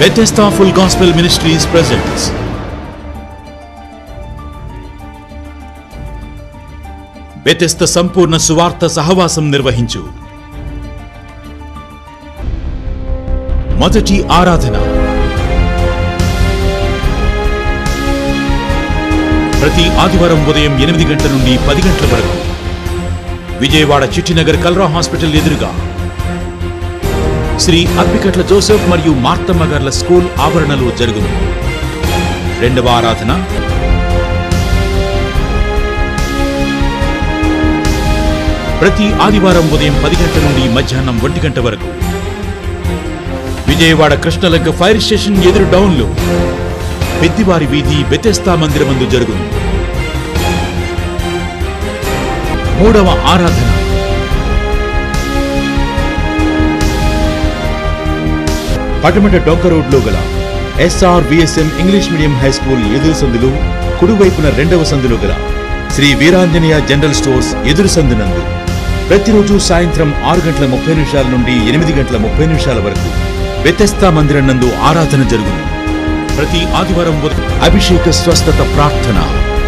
Bethesda Full Gospel Ministries presents Bethesda సంపూర్ణ సువార్త సహవాసం నిర్వహించు మొదటి ఆరాధన ప్రతి ఆదివారం ఉదయం ఎనిమిది గంటల నుండి పది గంటల వరకు విజయవాడ చిట్టినగర్ కల్రా హాస్పిటల్ ఎదురుగా శ్రీ అప్పికట్ల జోసెఫ్ మరియు మార్తమ్మ గార్ల స్కూల్ ఆవరణలో జరుగును రెండవ ఆరాధన ప్రతి ఆదివారం ఉదయం పది గంటల నుండి మధ్యాహ్నం ఒంటి గంట వరకు విజయవాడ కృష్ణలంక ఫైర్ స్టేషన్ ఎదురు డౌన్లో పెద్దివారి వీధి బెతెస్తా మందిరమందు జరుగును మూడవ ఆరాధన పటమట డొంక రోడ్లో గల SR VSM English medium high school ఎదురు సందులు కుడివైపున రెండవ సందులో గల శ్రీ వీరాంజనేయ జనరల్ స్టోర్స్ ఎదురు సందునందు ప్రతిరోజు సాయంత్రం ఆరు గంటల ముప్పై నిమిషాల నుండి ఎనిమిది గంటల ముప్పై నిమిషాల వరకు వ్యతస్థా మందిరం నందు ఆరాధన జరుగును ప్రతి ఆదివారం ఉదయం అభిషేక స్వస్థత ప్రార్థన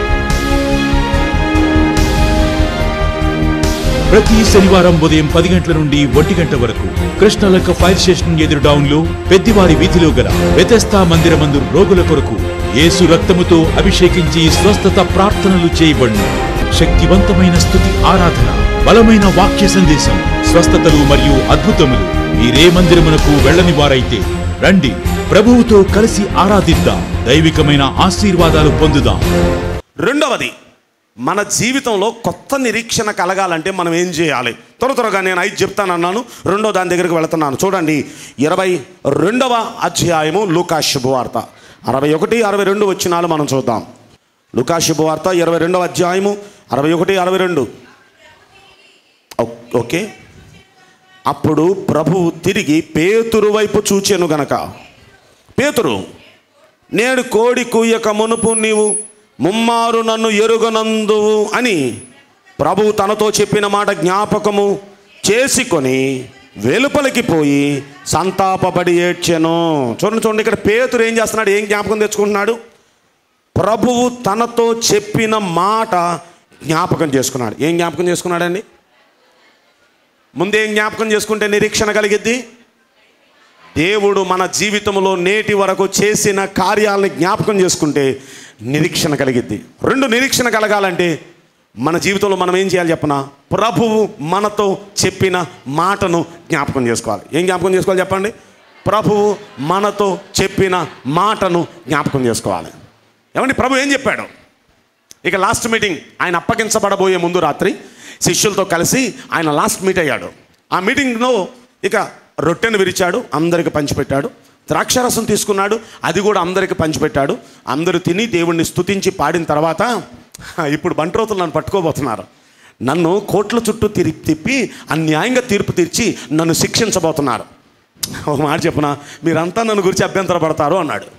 ప్రతి శనివారం ఉదయం పది గంటల నుండి ఒంటి గంట వరకు కృష్ణలంక ఫైర్ స్టేషన్ ఎదురు డౌన్లో పెద్దివారి వీధిలో గల వ్యతస్థా మందిరమందు రోగుల కొరకు యేసు రక్తముతో అభిషేకించి స్వస్థత ప్రార్థనలు చేయబడును శక్తివంతమైన స్థుతి ఆరాధన బలమైన వాక్య సందేశం స్వస్థతలు మరియు అద్భుతములు మీరే మందిరమునకు వెళ్ళని వారైతే రండి ప్రభువుతో కలిసి ఆరాధిద్దాం దైవికమైన ఆశీర్వాదాలు పొందుదాం రెండవది మన జీవితంలో కొత్త నిరీక్షణ కలగాలంటే మనం ఏం చేయాలి త్వర త్వరగా నేను ఐదు చెప్తానన్నాను రెండో దాని దగ్గరికి వెళుతున్నాను చూడండి ఇరవై రెండవ అధ్యాయము లూకా శుభవార్త అరవై ఒకటి అరవై రెండు వచ్చినాలు మనం చూద్దాం లూకా శుభవార్త ఇరవై రెండవ అధ్యాయము అరవై ఒకటి అరవై రెండు ఓ- ఓకే అప్పుడు ప్రభువు తిరిగి పేతురు వైపు చూచెను గనక పేతురు నేడు కోడి కూయక మునుపు నీవు ముమ్మారు నన్ను ఎరుగనందువు అని ప్రభువు తనతో చెప్పిన మాట జ్ఞాపకము చేసుకొని వెలుపలికి పోయి సంతాపపడి ఏడ్చెను చూడండి చూడండి ఇక్కడ పేతురు ఏం చేస్తున్నాడు ఏం జ్ఞాపకం తెచ్చుకుంటున్నాడు ప్రభువు తనతో చెప్పిన మాట జ్ఞాపకం చేసుకున్నాడు ఏం జ్ఞాపకం చేసుకున్నాడండి ముందేం జ్ఞాపకం చేసుకుంటే నిరీక్షణ కలిగిద్ది దేవుడు మన జీవితంలో నేటి వరకు చేసిన కార్యాలను జ్ఞాపకం చేసుకుంటే నిరీక్షణ కలిగిద్ది రెండు నిరీక్షణ కలగాలంటే మన జీవితంలో మనం ఏం చేయాలి చెప్పన ప్రభువు మనతో చెప్పిన మాటను జ్ఞాపకం చేసుకోవాలి ఏం జ్ఞాపకం చేసుకోవాలి చెప్పండి ప్రభువు మనతో చెప్పిన మాటను జ్ఞాపకం చేసుకోవాలి ఏమండి ప్రభు ఏం చెప్పాడు ఇక లాస్ట్ మీటింగ్ ఆయన అప్పగించబడబోయే ముందు రాత్రి శిష్యులతో కలిసి ఆయన లాస్ట్ మీట్ అయ్యాడు ఆ మీటింగ్లో ఇక రొట్టెను విరిచాడు అందరికి పంచిపెట్టాడు ద్రాక్షరసం తీసుకున్నాడు అది కూడా అందరికి పంచిపెట్టాడు అందరూ తిని దేవుణ్ణి స్తుతించి పాడిన తర్వాత ఇప్పుడు బంట్రోతులు నన్ను పట్టుకోబోతున్నారు నన్ను కోట్ల చుట్టూ తిరి తిప్పి అన్యాయంగా తీర్పు తీర్చి నన్ను శిక్షించబోతున్నారు ఒక మాట చెప్పనా మీరంతా నన్ను గురించి అభ్యంతరపడతారు అన్నాడు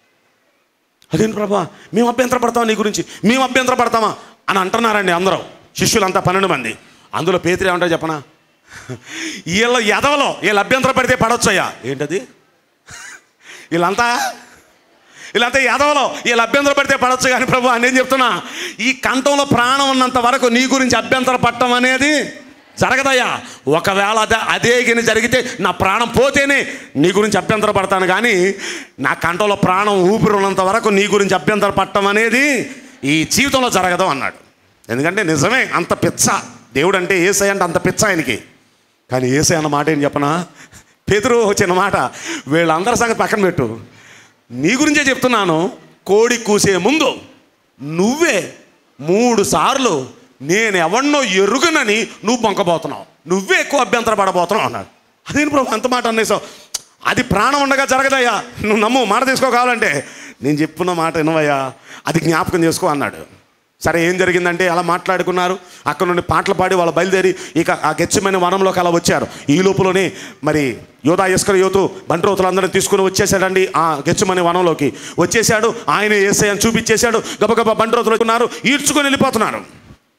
అదేంటి ప్రభా మేము అభ్యంతర పడతామా నీ గురించి మేము అభ్యంతర పడతామా అని అంటున్నారండి అందరూ శిష్యులంతా పన్నెండు మంది అందులో పేతురు ఏమంటారు చెప్పనా వీళ్ళ ఎదవలో వీళ్ళు అభ్యంతర పడితే పడొచ్చయ్యా ఏంటది వీళ్ళంతా వీళ్ళంతా ఎదవలో వీళ్ళు అభ్యంతర పడితే పడొచ్చు కానీ ప్రభు అని నేను చెప్తున్నా ఈ కంఠంలో ప్రాణం ఉన్నంత వరకు నీ గురించి అభ్యంతర పడటం అనేది జరగదయ్యా ఒకవేళ అదే అదే గిని జరిగితే నా ప్రాణం పోతేనే నీ గురించి అభ్యంతర పడతాను కానీ నా కంఠంలో ప్రాణం ఊపిరి ఉన్నంత వరకు నీ గురించి అభ్యంతర పడటం అనేది ఈ జీవితంలో జరగదు అన్నాడు ఎందుకంటే నిజమే అంత పిచ్చ దేవుడు అంటే ఏసై అంటే అంత పిచ్చ ఆయనకి కానీ ఏసై అన్న మాట ఏం చెప్పనా పేతురు వచ్చిన మాట వీళ్ళందరి సంగతి పక్కన పెట్టు నీ గురించే చెప్తున్నాను కోడి కూసే ముందు నువ్వే మూడు సార్లు నేను ఎవన్నో ఎరుగనని నువ్వు బొంకబోతున్నావు నువ్వే ఎక్కువ అభ్యంతర పడబోతున్నావు అన్నాడు అదేంటి ప్రభు అంత మాట అనేసావు అది ప్రాణం ఉండగా జరగదయ్యా నువ్వు నమ్ము మాట తీసుకో కావాలంటే నేను చెప్పున్న మాట వినవయ్యా అది జ్ఞాపకం చేసుకో అన్నాడు సరే ఏం జరిగిందంటే అలా మాట్లాడుకున్నారు అక్కడ నుండి పాటలు పాడి వాళ్ళు బయలుదేరి ఇక ఆ గెచ్చమైన వనంలోకి అలా వచ్చారు ఈ లోపులోనే మరి యోధా ఇస్కర్ యోతు బంట్రోతులందరినీ తీసుకుని వచ్చేసాడండి ఆ గెచ్చమనే వనంలోకి వచ్చేసాడు ఆయన ఏసయ్యని చూపించేశాడు గబగబా బంట్రోతులు ఉన్నారు ఈడ్చుకొని వెళ్ళిపోతున్నారు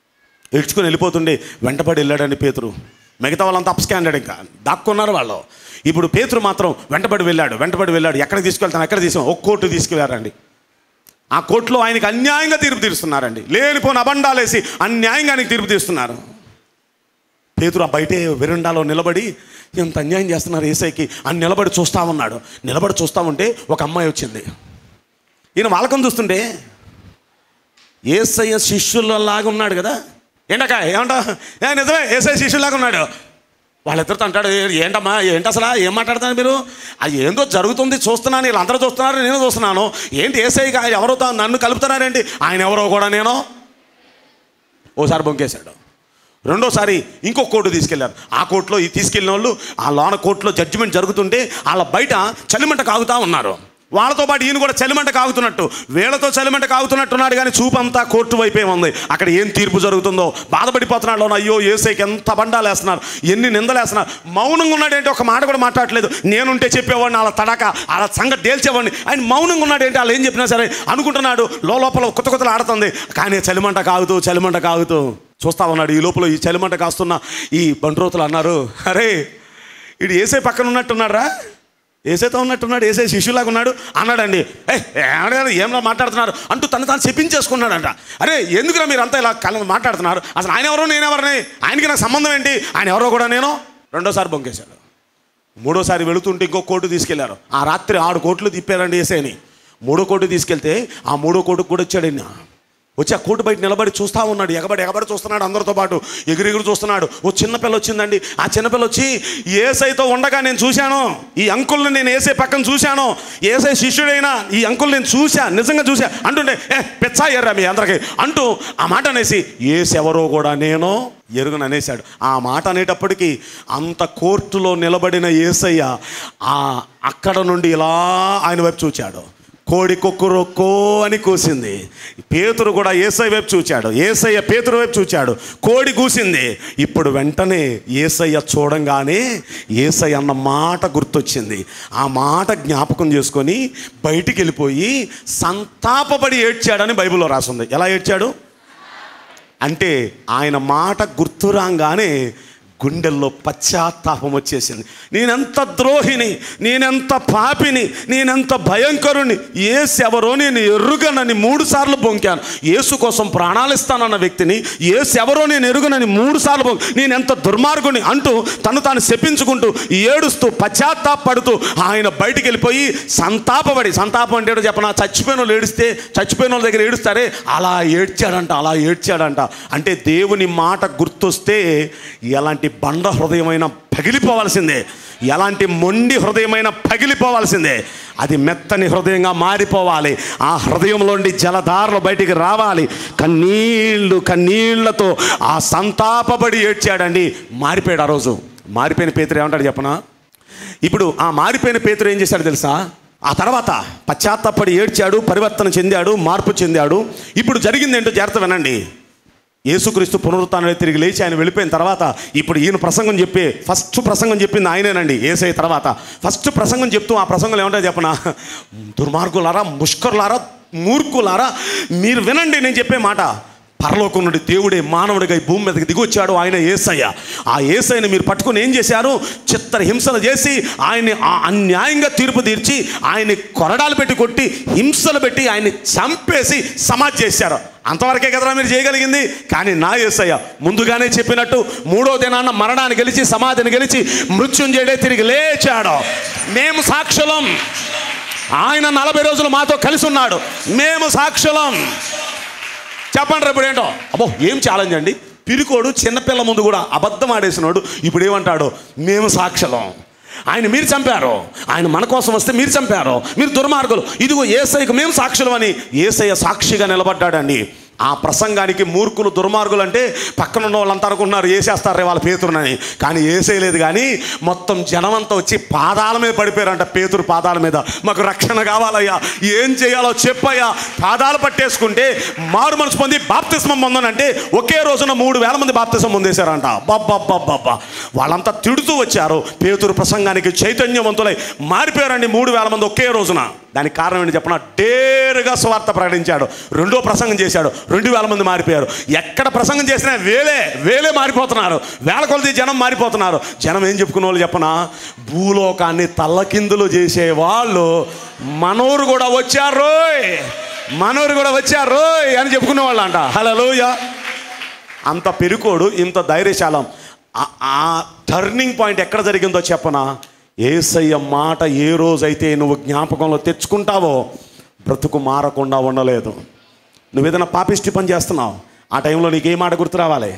ఈడ్చుకొని వెళ్ళిపోతుండే వెంటపడి వెళ్ళాడండి పేతురు మిగతా వాళ్ళంతా అప్స్కాండెడ్ ఇంకా దాక్కున్నారు వాళ్ళు ఇప్పుడు పేతురు మాత్రం వెంటబడి వెళ్ళాడు వెంటబడి వెళ్ళాడు ఎక్కడికి తీసుకెళ్తాను ఎక్కడ తీసుకెళ్ళాను ఒక కోర్టు తీసుకెళ్లారండి ఆ కోర్టులో ఆయనకి అన్యాయంగా తీర్పు తీరుస్తున్నారండి లేనిపోని అబండాలేసి అన్యాయంగా ఆయనకి తీర్పు తీరుస్తున్నారు పేతురు ఆ బయటే వెరండాలో నిలబడి ఎంత అన్యాయం చేస్తున్నారు ఏసైకి అని నిలబడి చూస్తా ఉన్నాడు నిలబడి చూస్తా ఉంటే ఒక అమ్మాయి వచ్చింది ఈయన వాళ్ళకం చూస్తుంటే ఏసయ్య శిష్యులలాగా ఉన్నాడు కదా ఏంటక్క ఏమంటా ఏ నిజమే ఏసఐ శిష్యులాగా ఉన్నాడు వాళ్ళిద్దరితో అంటాడు "ఏ- ఏంటమ్మా ఏంటి అసలు ఏం మాట్లాడుతున్నారు మీరు అది ఏందో జరుగుతుంది చూస్తున్నాను వీళ్ళందరూ చూస్తున్నారు నేను చూస్తున్నాను ఏంటి ఏసఐ గా- ఎవరో తా- నన్ను కలుపుతున్నారేంటి ఆయన ఎవరో కూడా నేను ఓసారి బొంకేశాడు రెండోసారి ఇంకో కోర్టు తీసుకెళ్లారు ఆ కోర్టులో ఈ తీసుకెళ్ళిన వాళ్ళు ఆ లోన కోర్టులో జడ్జిమెంట్ జరుగుతుంటే వాళ్ళ బయట చలిమంట కాగుతా ఉన్నారు వాళ్ళతో పాటు ఈయన కూడా చలిమంట కాగుతున్నట్టు వీళ్ళతో చలిమంట కాగుతున్నట్టున్నాడు కానీ చూపు అంతా కోర్టు వైపే ఉంది అక్కడ ఏం తీర్పు జరుగుతుందో బాధపడిపోతున్నాడు లోన అయ్యో ఏసైకి ఎంత బండాలు వేస్తున్నారు ఎన్ని నిందలు వేస్తున్నారు మౌనంగా ఉన్నాడేంటి ఒక మాట కూడా మాట్లాడట్లేదు నేనుంటే చెప్పేవాడిని వాళ్ళ తడక వాళ్ళ సంగతి తేల్చేవాడిని ఆయన మౌనంగా ఉన్నాడేంటి వాళ్ళు ఏం చెప్పినా సరే అనుకుంటున్నాడు లోపల కొత్త కొత్తలు ఆడుతుంది కానీ చలిమంట కాగుతూ చలిమంట కాగుతూ చూస్తా ఉన్నాడు ఈ లోపల ఈ చలిమంట కాస్తున్న ఈ బండ్రోతులు అన్నారు అరే ఇడు ఏసే పక్కన ఉన్నట్టున్నారా ఏసైతో ఉన్నట్టున్నాడు ఏసై శిష్యులాగా ఉన్నాడు అన్నాడండి ఏ ఏమన్నా ఏమన్నా మాట్లాడుతున్నారు అంటూ తను తాను చెప్పించేసుకున్నాడంట అరే ఎందుకురా మీరు అంతా ఇలా కల మాట్లాడుతున్నారు అసలు ఆయన ఎవరో నేను ఎవరిని ఆయనకి నాకు సంబంధం ఏంటి ఆయన ఎవరో కూడా నేను రెండోసారి బొంకేశాడు మూడోసారి వెళుతుంటే ఇంకో కోర్టు తీసుకెళ్లారు ఆ రాత్రి ఆరు కోట్లు తిప్పారండి ఏసైని మూడో కోర్టు తీసుకెళ్తే ఆ మూడో కోర్టుకు కూడా వచ్చాడు ఈయన. వచ్చి ఆ కోర్టు బయట నిలబడి చూస్తా ఉన్నాడు ఎగబడి ఎగబడి చూస్తున్నాడు అందరితో పాటు ఎగురు ఎగురు చూస్తున్నాడు ఓ చిన్నపిల్ల వచ్చిందండి ఆ చిన్నపిల్ల వచ్చి ఏసైతో ఉండగా నేను చూశాను ఈ అంకుల్ని నేను ఏసై పక్కన చూశాను ఏసై శిష్యుడైనా ఈ అంకుల్ నేను చూశా నిజంగా చూశా అంటుండే ఏ పెచ్చా ఎర్రా మీ అందరికి అంటూ ఆ మాట అనేసి ఏసెవరో కూడా నేను ఎరుగును అనేశాడు ఆ మాట అనేటప్పటికీ అంత కోర్టులో నిలబడిన ఏసయ్య ఆ అక్కడ నుండి ఇలా ఆయన వైపు చూచాడు కోడి కొక్కురొక్కో అని కూసింది పేతురు కూడా ఏసై వైపు చూచాడు ఏసయ్య పేతురు వైపు చూచాడు కోడి కూసింది ఇప్పుడు వెంటనే ఏసయ్య చూడంగానే ఏసయ్య అన్న మాట గుర్తొచ్చింది ఆ మాట జ్ఞాపకం చేసుకొని బయటికి వెళ్ళిపోయి సంతాపపడి ఏడ్చాడని బైబిల్లో రాసింది ఎలా ఏడ్చాడు అంటే ఆయన మాట గుర్తురాగానే గుండెల్లో పశ్చాత్తాపం వచ్చేసింది నేనెంత ద్రోహిని నేనెంత పాపిని నేనెంత భయంకరుని ఏసెవరో నేను ఎరుగనని మూడు సార్లు బొంకాను యేసు కోసం ప్రాణాలు ఇస్తానన్న వ్యక్తిని ఏసెవరో నేను ఎరుగనని మూడు సార్లు బొంక నేనెంత దుర్మార్గుని అంటూ తను తాను శపించుకుంటూ ఏడుస్తూ పశ్చాత్తాపడుతూ ఆయన బయటికి వెళ్ళిపోయి సంతాపపడి సంతాపం అంటే ఏంటో చెప్పనా చచ్చిపోయిన వాళ్ళు ఏడిస్తే చచ్చిపోయిన వాళ్ళ దగ్గర ఏడుస్తారే అలా ఏడ్చాడంట అలా ఏడ్చాడంట అంటే దేవుని మాట గుర్తొస్తే ఎలాంటి బండ హృదయమైన పగిలిపోవాల్సిందే ఎలాంటి మొండి హృదయమైన పగిలిపోవాల్సిందే అది మెత్తని హృదయంగా మారిపోవాలి ఆ హృదయంలోండి జలధారలు బయటికి రావాలి కన్నీళ్ళు కన్నీళ్లతో ఆ సంతాపబడి ఏడ్చాడండి మారిపోయాడు ఆ రోజు మారిపోయిన పేతురు ఏమంటాడు చెప్పనా ఇప్పుడు ఆ మారిపోయిన పేతురు ఏం చేశాడు తెలుసా ఆ తర్వాత పశ్చాత్తాపడి ఏడ్చాడు పరివర్తన చెందాడు మార్పు చెందాడు ఇప్పుడు జరిగింది ఏంటో జాగ్రత్త వినండి యేసుక్రీస్తు పునరుత్థానం తిరిగి లేచి ఆయన వెళ్ళిపోయిన తర్వాత ఇప్పుడు ఈయన ప్రసంగం చెప్పి ఫస్ట్ ప్రసంగం చెప్పింది ఆయనేనండి ఏసై తర్వాత ఫస్ట్ ప్రసంగం చెప్తూ ఆ ప్రసంగంలో ఏమంటారు చెప్పనా దుర్మార్గులారా ముష్కరులారా మూర్ఖులారా మీరు వినండి నేను చెప్పే మాట పరలోకం నుండి దేవుడే మానవుడిగా ఈ భూమి మీదకి దిగొచ్చాడు ఆయన ఏసయ్య ఆ ఏసయ్యని మీరు పట్టుకొని ఏం చేశారు చిత్ర హింసలు చేసి ఆయన్ని ఆ అన్యాయంగా తీర్పు తీర్చి ఆయన్ని కొరడాలు పెట్టి కొట్టి హింసలు పెట్టి ఆయన్ని చంపేసి సమాధి చేశారు అంతవరకే కదరా మీరు చేయగలిగింది కానీ నా ఏసయ్య ముందుగానే చెప్పినట్టు మూడో దినాన్న మరణాన్ని గెలిచి సమాధిని గెలిచి మృత్యుంజయుడే తిరిగి లేచాడు మేము సాక్షులం ఆయన నలభై రోజులు మాతో కలిసి ఉన్నాడు మేము సాక్షులం చెప్పండి రా ఇప్పుడు ఏంటో అబ్బో ఏం ఛాలెంజ్ అండి పిరికోడు చిన్నపిల్ల ముందు కూడా అబద్ధం ఆడేసినోడు ఇప్పుడు ఏమంటాడు మేము సాక్షులం ఆయన మీరు చంపారు ఆయన మన కోసం వస్తే మీరు చంపారు మీరు దుర్మార్గులు ఇదిగో ఏసైకి మేము సాక్షులం అని ఏసయ్య సాక్షిగా నిలబడ్డాడండి ఆ ప్రసంగానికి మూర్ఖులు దుర్మార్గులు అంటే పక్కన ఉన్న వాళ్ళంతా అనుకుంటున్నారు వేసేస్తారే వాళ్ళ పేతురునని కానీ వేసేయలేదు కానీ మొత్తం జనమంతా వచ్చి పాదాల మీద పడిపోయారంట పేతురు పాదాల మీద మాకు రక్షణ కావాలయ్యా ఏం చేయాలో చెప్పయ్యా పాదాలు పట్టేసుకుంటే మారు మనసు పొంది బాప్తిస్మం పొందనంటే ఒకే రోజున మూడు వేల మంది బాప్తిస్మం పొందేశారంట బాబ్బా వాళ్ళంతా తిడుతూ వచ్చారు పేతురు ప్రసంగానికి చైతన్యవంతులై మారిపోయారండి మూడు వేల మంది ఒకే రోజున దానికి కారణం ఏంటి చెప్పిన డేరుగా స్వార్థ ప్రకటించాడు రెండో ప్రసంగం చేశాడు రెండు వేల మంది మారిపోయారు ఎక్కడ ప్రసంగం చేసినా వేలే వేలే మారిపోతున్నారు వేల కొలది జనం మారిపోతున్నారు జనం ఏం చెప్పుకున్న వాళ్ళు చెప్పనా భూలోకాన్ని తల్లకిందులు చేసే వాళ్ళు మనోరు కూడా వచ్చారోయ్ మనోరు కూడా వచ్చారోయ్ అని చెప్పుకునే వాళ్ళు అంట హలోయ అంత పెరుకోడు ఇంత ధైర్యశాలం ఆ- ఆ టర్నింగ్ పాయింట్ ఎక్కడ జరిగిందో చెప్పనా ఏసయ్య మాట ఏ రోజైతే నువ్వు జ్ఞాపకంలో తెచ్చుకుంటావో బ్రతుకు మారకుండా ఉండలేదు నువ్వేదైనా పాపిష్టి పని చేస్తున్నావు ఆ టైంలో నీకు ఏ మాట గుర్తు రావాలి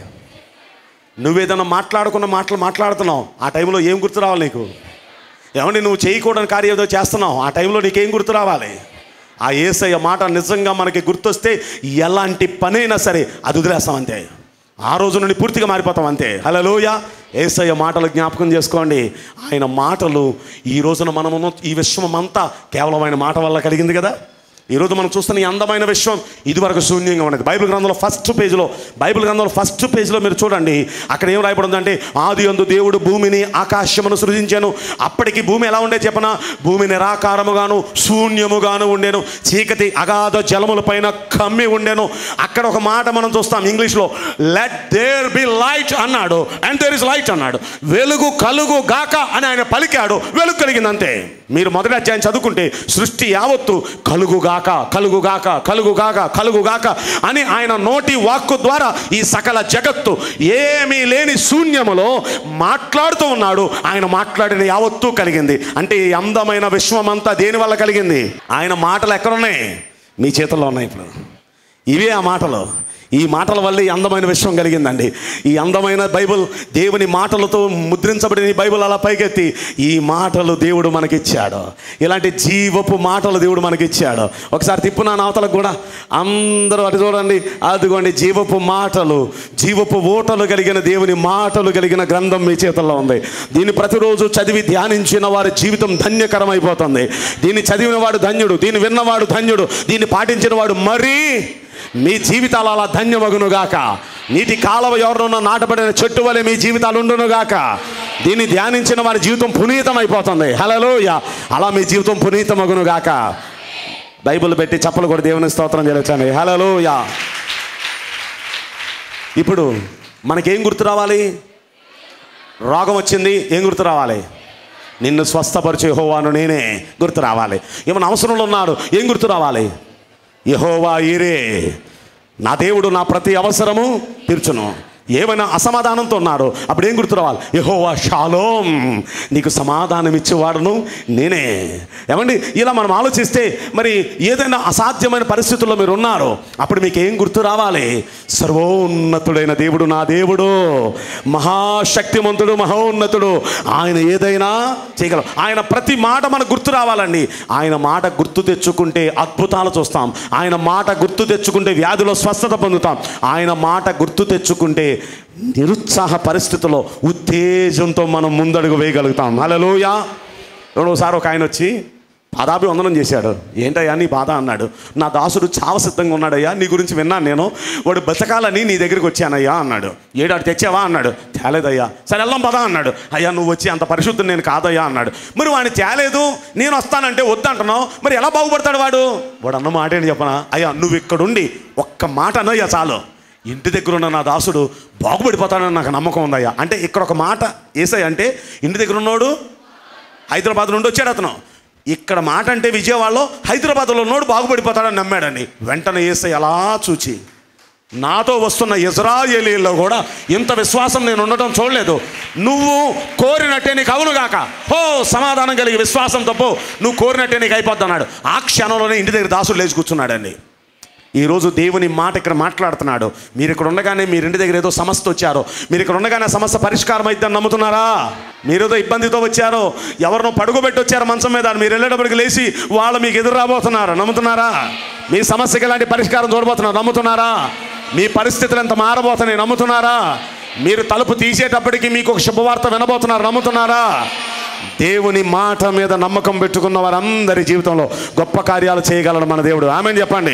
నువ్వేదైనా మాట్లాడుకున్న మాటలు మాట్లాడుతున్నావు ఆ టైంలో ఏం గుర్తు రావాలి నీకు ఏమండి నువ్వు చేయకూడని కార్యం ఏదో చేస్తున్నావు ఆ టైంలో నీకేం గుర్తు రావాలి ఆ ఏసయ్య మాట నిజంగా మనకి గుర్తొస్తే ఎలాంటి పనైనా సరే అది వదిలేస్తాం అంతే ఆ రోజు నుండి పూర్తిగా మారిపోతాం అంతే హలోయ ఏసయ్య మాటలు జ్ఞాపకం చేసుకోండి ఆయన మాటలు ఈ రోజున మనము ఈ విశ్వం అంతా కేవలం ఆయన మాట వల్ల కలిగింది కదా ఈరోజు మనం చూస్తున్న ఈ అందమైన విశ్వం ఇదివరకు శూన్యంగా ఉన్నది బైబిల్ గ్రంథంలో ఫస్ట్ పేజీలో బైబిల్ గ్రంథంలో ఫస్ట్ పేజీలో మీరు చూడండి అక్కడ ఏం రాయబడిందంటే ఆది అందు దేవుడు భూమిని ఆకాశమును సృజించాను అప్పటికి భూమి ఎలా ఉండే చెప్పన భూమి నిరాకారముగాను శూన్యముగాను ఉండేను చీకటి అగాధ జలముల పైన కమ్మి ఉండేను అక్కడ ఒక మాట మనం చూస్తాం ఇంగ్లీష్లో లెట్ దేర్ బి లైట్ అన్నాడు అండ్ దేర్ ఇస్ లైట్ అన్నాడు వెలుగు కలుగు గాక అని ఆయన పలికాడు వెలుగు కలిగింది అంతే మీరు మొదటి అధ్యాయం చదువుకుంటే సృష్టి యావత్తు కలుగుగాక కలుగుగాక కలుగుగాక కలుగుగాక అని ఆయన నోటి వాక్కు ద్వారా ఈ సకల జగత్తు ఏమీ లేని శూన్యములో మాట్లాడుతూ ఉన్నాడు ఆయన మాట్లాడిన యావత్తు కలిగింది అంటే ఈ అందమైన విశ్వం అంతా దేని వల్ల కలిగింది ఆయన మాటలు ఎక్కడున్నాయి మీ చేతుల్లో ఉన్నాయి ఇప్పుడు ఇవే ఆ మాటలు ఈ మాటల వల్ల ఈ అందమైన విషయం కలిగిందండి ఈ అందమైన బైబిల్ దేవుని మాటలతో ముద్రించబడిన ఈ బైబిల్ అలా పైకెత్తి ఈ మాటలు దేవుడు మనకిచ్చాడు ఇలాంటి జీవపు మాటలు దేవుడు మనకిచ్చాడు ఒకసారి తిప్పున అవతలకు కూడా అందరూ అటు చూడండి అదిగోండి జీవపు మాటలు జీవపు ఓటలు కలిగిన దేవుని మాటలు కలిగిన గ్రంథం మీ చేతుల్లో ఉంది దీన్ని ప్రతిరోజు చదివి ధ్యానించిన వారి జీవితం ధన్యకరమైపోతుంది దీన్ని చదివిన వాడు ధన్యుడు దీన్ని విన్నవాడు ధన్యుడు దీన్ని పాటించిన వాడు మరీ మీ జీవితాలు అలా ధన్యమగునుగాక నీటి కాలవ ఎవరినో నాటబడిన చెట్టు వలె మీ జీవితాలు ఉండునుగాక దీన్ని ధ్యానించిన వారి జీవితం పునీతం అయిపోతుంది హలోయ అలా మీ జీవితం పునీతమగునుగాక బైబిల్ పెట్టి చప్పలు కూడా దేవుని స్తోత్రం చేయొచ్చండి హలోయ ఇప్పుడు మనకేం గుర్తు రావాలి రోగం వచ్చింది ఏం గుర్తు రావాలి నిన్ను స్వస్థపరిచే యెహోవాను నేనే గుర్తు రావాలి ఏమైనా అవసరంలో ఉన్నాడు ఏం గుర్తు రావాలి యహోవా ఈరే నా దేవుడు నా ప్రతి అవసరము తీర్చును ఏమైనా అసమాధానంతో ఉన్నారు అప్పుడు ఏం గుర్తు రావాలి యహోవా షాలోం నీకు సమాధానం ఇచ్చేవాడును నేనే ఏమండి ఇలా మనం ఆలోచిస్తే మరి ఏదైనా అసాధ్యమైన పరిస్థితుల్లో మీరు ఉన్నారు అప్పుడు మీకు ఏం గుర్తు రావాలి సర్వోన్నతుడైన దేవుడు నా దేవుడు మహాశక్తిమంతుడు మహోన్నతుడు ఆయన ఏదైనా చేయగలం ఆయన ప్రతి మాట మనకు గుర్తు రావాలండి ఆయన మాట గుర్తు తెచ్చుకుంటే అద్భుతాలు చూస్తాం ఆయన మాట గుర్తు తెచ్చుకుంటే వ్యాధిలో స్వస్థత పొందుతాం ఆయన మాట గుర్తు తెచ్చుకుంటే నిరుత్సాహ పరిస్థితుల్లో ఉత్తేజంతో మనం ముందడుగు వేయగలుగుతాం హలోయా రెండోసారి ఒక ఆయన వచ్చి పాదాభి వందనం చేశాడు ఏంటయ్యా నీ బాధ అన్నాడు నా దాసుడు చావ సిద్ధంగా ఉన్నాడయ్యా నీ గురించి విన్నాను నేను వాడు బతకాలని నీ దగ్గరికి వచ్చానయ్యా అన్నాడు ఏడాడు తెచ్చావా అన్నాడు తేలేదయ్యా సరే వెళ్దాం పదా అన్నాడు అయ్యా నువ్వు వచ్చి అంత పరిశుద్ధం నేను కాదయ్యా అన్నాడు మరి వాడిని తేలేదు నేను వస్తానంటే వద్దంటున్నావు మరి ఎలా బాగుపడతాడు వాడు వాడు అన్న మాట ఏంటి చెప్పనా అయ్యా నువ్వు ఇక్కడుండి ఒక్క మాట అన్నయ్యా చాలు ఇంటి దగ్గర ఉన్న నా దాసుడు బాగుపడిపోతాడని నాకు నమ్మకం ఉందయ్యా అంటే ఇక్కడ ఒక మాట ఏసై అంటే ఇంటి దగ్గర ఉన్నోడు హైదరాబాద్ నుండి వచ్చాడు అతను ఇక్కడ మాట అంటే విజయవాడలో హైదరాబాద్లో ఉన్నోడు బాగుపడిపోతాడని నమ్మాడండి వెంటనే ఏసై అలా చూచి నాతో వస్తున్న ఇజ్రాయేలీల్లో కూడా ఇంత విశ్వాసం నేను ఉండటం చూడలేదు నువ్వు కోరినట్టే నీకు అవునుగాక హో సమాధానం కలిగి విశ్వాసంతో పో నువ్వు కోరినట్టే నీకు అయిపోద్ది అన్నాడు ఆ క్షణంలోనే ఇంటి దగ్గర దాసుడు లేచి కూర్చున్నాడండి ఈరోజు దేవుని మాట ఇక్కడ మాట్లాడుతున్నాడు మీరు ఇక్కడ ఉండగానే మీరు ఇంటి దగ్గర ఏదో సమస్య వచ్చారో మీరు ఇక్కడ ఉండగానే ఆ సమస్య పరిష్కారం అయిద్దని నమ్ముతున్నారా మీరేదో ఇబ్బందితో వచ్చారో ఎవరినో పడుకోబెట్టి వచ్చారో మంచం మీద మీరు వెళ్ళేటప్పటికి లేచి వాళ్ళు మీకు ఎదురు రాబోతున్నారు నమ్ముతున్నారా మీ సమస్యకి ఎలాంటి పరిష్కారం చూడబోతున్నారు నమ్ముతున్నారా మీ పరిస్థితులు ఎంత మారబోతున్నాయి నమ్ముతున్నారా మీరు తలుపు తీసేటప్పటికి మీకు ఒక శుభవార్త వినబోతున్నారు నమ్ముతున్నారా దేవుని మాట మీద నమ్మకం పెట్టుకున్న వారందరి జీవితంలో గొప్ప కార్యాలు చేయగలడు మన దేవుడు ఆమె చెప్పండి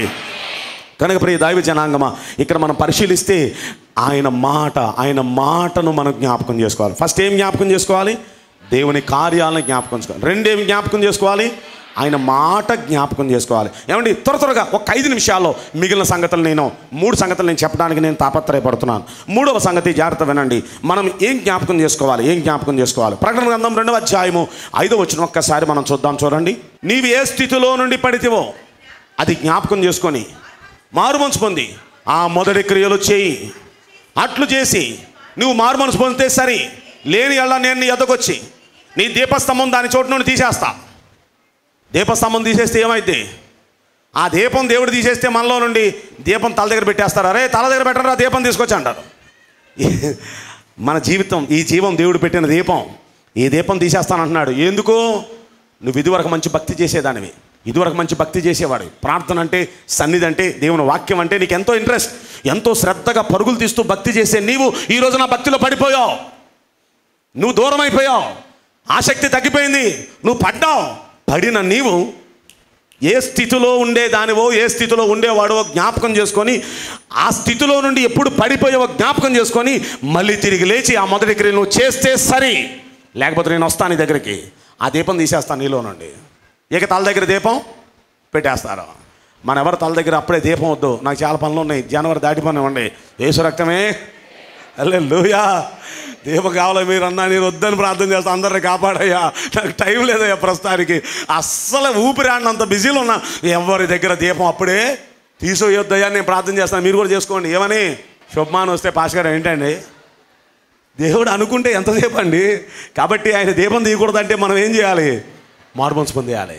కనుక ప్రియ దైవ జనాంగమా ఇక్కడ మనం పరిశీలిస్తే ఆయన మాట ఆయన మాటను మనం జ్ఞాపకం చేసుకోవాలి ఫస్ట్ ఏం జ్ఞాపకం చేసుకోవాలి దేవుని కార్యాలను జ్ఞాపకం చేసుకోవాలి రెండేం జ్ఞాపకం చేసుకోవాలి ఆయన మాట జ్ఞాపకం చేసుకోవాలి ఏమండి త్వర త్వరగా ఒక ఐదు నిమిషాల్లో మిగిలిన సంగతులు నేను మూడు సంగతులు నేను చెప్పడానికి నేను తాపత్రయపడుతున్నాను మూడవ సంగతి జాగ్రత్త వినండి మనం ఏం జ్ఞాపకం చేసుకోవాలి ఏం జ్ఞాపకం చేసుకోవాలి ప్రకటన గ్రంథం రెండవ అధ్యాయము ఐదో వచ్చిన ఒక్కసారి మనం చూద్దాం చూడండి నీవు ఏ స్థితిలో నుండి పడితేవో అది జ్ఞాపకం చేసుకొని మారు మనసు పొంది ఆ మొదటి క్రియలు చేయి అట్లు చేసి నువ్వు మారు మనసు పొందితే సరి లేని అలా నేను నీ ఎద్దకొచ్చి నీ దీపస్తంభం దాని చోటు నుండి తీసేస్తా దీపస్తంభం తీసేస్తే ఏమైంది ఆ దీపం దేవుడు తీసేస్తే మనలో నుండి దీపం తల దగ్గర పెట్టేస్తారు అరే తల దగ్గర పెట్టరా దీపం తీసుకొచ్చి అంటారు మన జీవితం ఈ జీవం దేవుడు పెట్టిన దీపం ఈ దీపం తీసేస్తానంటున్నాడు ఎందుకు నువ్వు ఇదివరకు మంచి భక్తి చేసేదానివి ఇదివరకు మంచి భక్తి చేసేవాడు ప్రార్థన అంటే సన్నిధి అంటే దేవుని వాక్యం అంటే నీకు ఎంతో ఇంట్రెస్ట్ ఎంతో శ్రద్ధగా పరుగులు తీస్తూ భక్తి చేసే నీవు ఈ రోజు నా భక్తిలో పడిపోయావు నువ్వు దూరం అయిపోయావు ఆసక్తి తగ్గిపోయింది నువ్వు పడ్డావు పడిన నీవు ఏ స్థితిలో ఉండేదానివో ఏ స్థితిలో ఉండేవాడో జ్ఞాపకం చేసుకొని ఆ స్థితిలో నుండి ఎప్పుడు పడిపోయావో జ్ఞాపకం చేసుకొని మళ్ళీ తిరిగి లేచి ఆ మొదటి క్రియ నువ్వు చేస్తే సరి లేకపోతే నేను వస్తాను నీ దగ్గరికి ఆ దీపం తీసేస్తాను నీలో నుండి ఇక తల దగ్గర దీపం పెట్టేస్తారు మన ఎవరి తల దగ్గర అప్పుడే దీపం వద్దు నాకు చాలా పనులు ఉన్నాయి జనవరి దాటిపోనివ్వండి యేసు రక్తమే అల్లే లూయా దీపం కావాలా మీరు అన్నా నేను వద్దని ప్రార్థన చేస్తా అందరిని కాపాడయ్యా నాకు టైం లేదయ్యా ప్రస్తుతానికి అస్సలు ఊపిరాడినంత బిజీలో ఉన్నా ఎవరి దగ్గర దీపం అప్పుడే తీసేయొద్దయ్యా నేను ప్రార్థన చేస్తాను మీరు కూడా చేసుకోండి ఏమని శుభమాన్ వస్తే పాస్ గారు ఏంటండి దేవుడు అనుకుంటే ఎంతసేపు అండి కాబట్టి ఆయన దీపం తీయకూడదంటే మనం ఏం చేయాలి మార్మల్స్ పొందేయాలి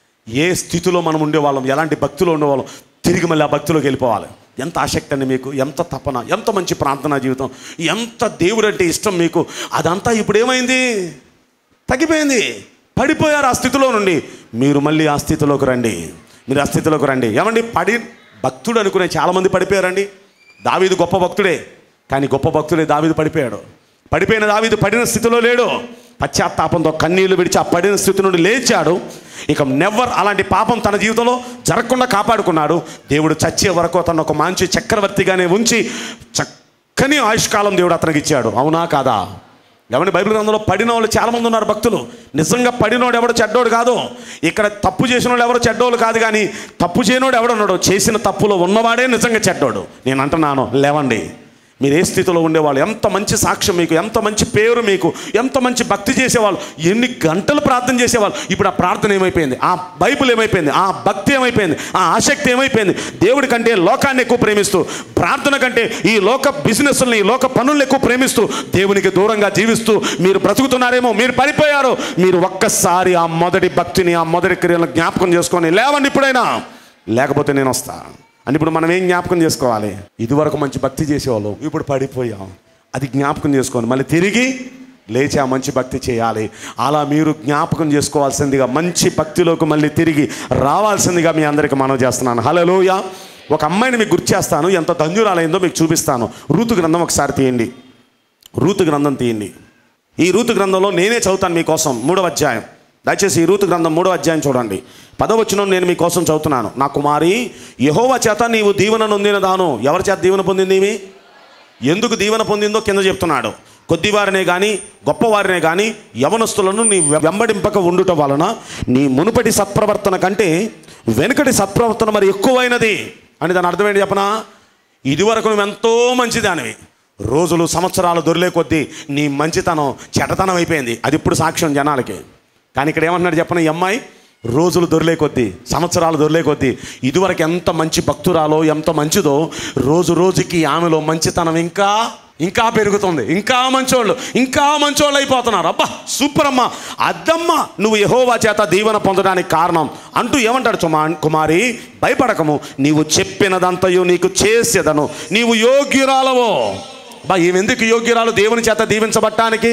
ఏ స్థితిలో మనం ఉండేవాళ్ళం ఎలాంటి భక్తిలో ఉండేవాళ్ళం తిరిగి మళ్ళీ ఆ భక్తిలోకి వెళ్ళిపోవాలి ఎంత ఆసక్తి అండి మీకు ఎంత తపన ఎంత మంచి ప్రార్థనా జీవితం ఎంత దేవుడు అంటే ఇష్టం మీకు అదంతా ఇప్పుడు ఏమైంది తగ్గిపోయింది పడిపోయారు ఆ స్థితిలో నుండి మీరు మళ్ళీ ఆ స్థితిలోకి రండి మీరు ఆ స్థితిలోకి రండి ఏమండి పడి భక్తుడు అనుకునే చాలామంది పడిపోయారండి దావీదు గొప్ప భక్తుడే కానీ గొప్ప భక్తుడే దావీదు పడిపోయాడు పడిపోయిన దావీదు పడిన స్థితిలో లేడు పశ్చాత్తాపంతో కన్నీళ్లు విడిచి ఆ పడిన స్థితి నుండి లేచాడు ఇక నెవర్ అలాంటి పాపం తన జీవితంలో జరగకుండా కాపాడుకున్నాడు దేవుడు చచ్చే వరకు తను ఒక మంచి చక్రవర్తిగానే ఉంచి చక్కని ఆయుష్కాలం దేవుడు అతనికి ఇచ్చాడు అవునా కాదా ఏమంటే బైబిల్ గ్రంథంలో పడిన వాళ్ళు చాలామంది ఉన్నారు భక్తులు నిజంగా పడినోడు ఎవడు చెడ్డోడు కాదు ఇక్కడ తప్పు చేసిన వాళ్ళు ఎవరు చెడ్డోళ్ళు కాదు కానీ తప్పు చేయనోడు ఎవడున్నాడు చేసిన తప్పులో ఉన్నవాడే నిజంగా చెడ్డోడు నేను అంటున్నాను లేవండి మీరు ఏ స్థితిలో ఉండేవాళ్ళు ఎంత మంచి సాక్ష్యం మీకు ఎంత మంచి పేరు మీకు ఎంత మంచి భక్తి చేసేవాళ్ళు ఎన్ని గంటలు ప్రార్థన చేసేవాళ్ళు ఇప్పుడు ఆ ప్రార్థన ఏమైపోయింది ఆ బైబిల్ ఏమైపోయింది ఆ భక్తి ఏమైపోయింది ఆ ఆసక్తి ఏమైపోయింది దేవుడి కంటే లోకాన్ని ఎక్కువ ప్రేమిస్తూ ప్రార్థన కంటే ఈ లోక బిజినెస్ని ఈ లోక పనులను ఎక్కువ ప్రేమిస్తూ దేవునికి దూరంగా జీవిస్తూ మీరు బ్రతుకుతున్నారేమో మీరు పడిపోయారు మీరు ఒక్కసారి ఆ మొదటి భక్తిని ఆ మొదటి క్రియలను జ్ఞాపకం చేసుకొని లేవండి ఇప్పుడైనా లేకపోతే నేను వస్తా అని ఇప్పుడు మనం ఏం జ్ఞాపకం చేసుకోవాలి ఇదివరకు మంచి భక్తి చేసేవాళ్ళం ఇప్పుడు పడిపోయాం అది జ్ఞాపకం చేసుకోండి మళ్ళీ తిరిగి లేచి ఆ మంచి భక్తి చేయాలి అలా మీరు జ్ఞాపకం చేసుకోవాల్సిందిగా మంచి భక్తిలోకి మళ్ళీ తిరిగి రావాల్సిందిగా మీ అందరికి మనం చేస్తున్నాను హలోయ ఒక అమ్మాయిని మీకు గుర్తు చేస్తాను ఎంత ధన్యురాలైందో మీకు చూపిస్తాను ఋతు గ్రంథం ఒకసారి తీయండి రూతు గ్రంథం తీయండి ఈ రూతు గ్రంథంలో నేనే చదువుతాను మీకోసం మూడవ అధ్యాయం దయచేసి ఈ రూతు గ్రంథం మూడవ అధ్యాయం చూడండి పదవచనం నేను మీకోసం చదువుతున్నాను నా కుమారి యహోవా చేత నీవు దీవెన నొందిన దాను ఎవరి చేత దీవెన పొందింది ఈమె? ఎందుకు దీవెన పొందిందో కింద చెప్తున్నాడు కొద్దివారినే కానీ గొప్పవారినే కానీ యవనస్తులను నీ వెంబడింపక ఉండుట వలన నీ మునుపటి సత్ప్రవర్తన కంటే వెనుకటి సత్ప్రవర్తన మరి ఎక్కువైనది అని దాని అర్థం ఏంటి చెప్పనా ఇదివరకు నువ్వు ఎంతో మంచిదానివి రోజులు సంవత్సరాలు దొరిలే కొద్దీ నీ మంచితనం చెడతనం అయిపోయింది అది ఇప్పుడు సాక్ష్యం జనాలకి కానీ ఇక్కడ ఏమంటున్నాడు చెప్పన ఈ అమ్మాయి రోజులు దొరిలే కొద్దీ సంవత్సరాలు దొరిలే కొద్దీ ఇదివరకు ఎంత మంచి భక్తురాలో ఎంత మంచిదో రోజు రోజుకి ఆమెలో మంచితనం ఇంకా ఇంకా పెరుగుతుంది ఇంకా మంచోళ్ళు ఇంకా మంచోళ్ళు అయిపోతున్నారు అబ్బా సూపర్ అమ్మా అద్దమ్మ నువ్వు యహోవా చేత దీవెన పొందడానికి కారణం అంటూ ఏమంటాడు చుమా కుమారి భయపడకము నీవు చెప్పినదంతయు నీకు చేసేదను నీవు యోగ్యురాలవో బా ఈమె యోగ్యురాలు దేవుని చేత దీవించబట్టానికి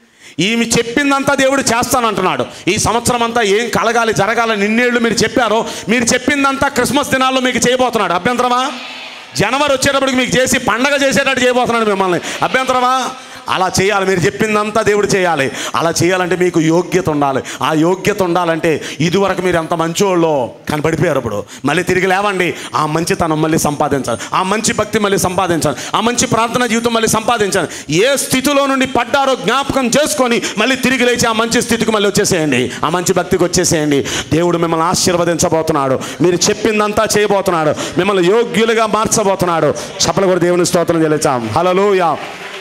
ఈమె చెప్పిందంతా దేవుడు చేస్తానంటున్నాడు ఈ సంవత్సరం అంతా ఏం కలగాలి జరగాలి నిన్నేళ్ళు మీరు చెప్పారో మీరు చెప్పిందంతా క్రిస్మస్ దినాల్లో మీకు చేయబోతున్నాడు అభ్యంతరమా జనవరి వచ్చేటప్పటికి మీకు చేసి పండగ చేసేటట్టు చేయబోతున్నాడు మిమ్మల్ని అభ్యంతరమా అలా చేయాలి మీరు చెప్పిందంతా దేవుడు చేయాలి అలా చేయాలంటే మీకు యోగ్యత ఉండాలి ఆ యోగ్యత ఉండాలంటే ఇదివరకు మీరు ఎంత మంచోళ్ళో కనబడిపోయారు ఇప్పుడు మళ్ళీ తిరిగి లేవండి ఆ మంచితనం మళ్ళీ సంపాదించాలి ఆ మంచి భక్తి మళ్ళీ సంపాదించాలి ఆ మంచి ప్రార్థన జీవితం మళ్ళీ సంపాదించాలి ఏ స్థితిలో నుండి పడ్డారో జ్ఞాపకం చేసుకొని మళ్ళీ తిరిగి లేచి ఆ మంచి స్థితికి మళ్ళీ వచ్చేసేయండి ఆ మంచి భక్తికి వచ్చేసేయండి దేవుడు మిమ్మల్ని ఆశీర్వదించబోతున్నాడు మీరు చెప్పిందంతా చేయబోతున్నాడు మిమ్మల్ని యోగ్యులుగా మార్చబోతున్నాడు చప్పలు కూడా దేవుని స్తోత్రం చెల్లించాం హలోయా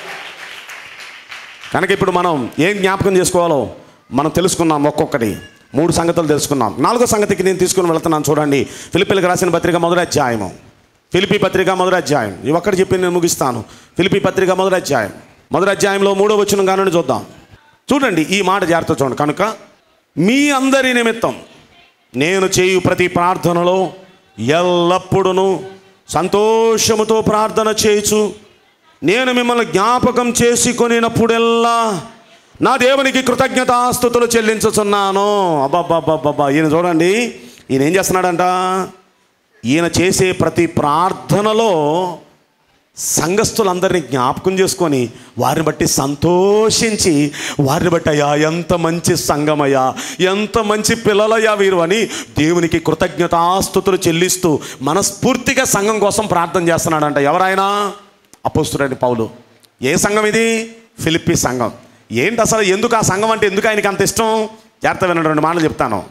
కనుక ఇప్పుడు మనం ఏం జ్ఞాపకం చేసుకోవాలో మనం తెలుసుకున్నాం ఒక్కొక్కటి మూడు సంగతులు తెలుసుకున్నాం నాలుగో సంగతికి నేను తీసుకుని వెళ్తున్నాను చూడండి ఫిలిపిలకు రాసిన పత్రిక మొదటి అధ్యాయము ఫిలిపి పత్రిక మొదటి అధ్యాయం ఈ ఒక్కటి చెప్పి నేను ముగిస్తాను ఫిలిపి పత్రిక మొదటి అధ్యాయం మొదటి అధ్యాయంలో మూడో వచ్చిన కానుండి చూద్దాం చూడండి ఈ మాట జాగ్రత్త చూడండి కనుక మీ అందరి నిమిత్తం నేను చేయు ప్రతి ప్రార్థనలో ఎల్లప్పుడూ సంతోషముతో ప్రార్థన చేయుచు నేను మిమ్మల్ని జ్ఞాపకం చేసి కొనినప్పుడెల్లా నా దేవునికి కృతజ్ఞతాస్థుతులు చెల్లించుచున్నాను అబ్బాబ్బాబ్బాబ్బా ఈయన చూడండి ఈయన ఏం చేస్తున్నాడంట ఈయన చేసే ప్రతి ప్రార్థనలో సంఘస్థులందరినీ జ్ఞాపకం చేసుకొని వారిని బట్టి సంతోషించి వారిని బట్టి అయ్యా ఎంత మంచి సంఘమయ్యా ఎంత మంచి పిల్లలయ్యా వీరు అని దేవునికి కృతజ్ఞతాస్థుతులు చెల్లిస్తూ మనస్ఫూర్తిగా సంఘం కోసం ప్రార్థన చేస్తున్నాడంట ఎవరైనా అపోస్తుడని పౌలు ఏ సంఘం ఇది ఫిలిప్పి సంఘం ఏంటి అసలు ఎందుకు ఆ సంఘం అంటే ఎందుకు ఆయనకి అంత ఇష్టం జాగ్రత్త వినండి రెండు మాటలు చెప్తాను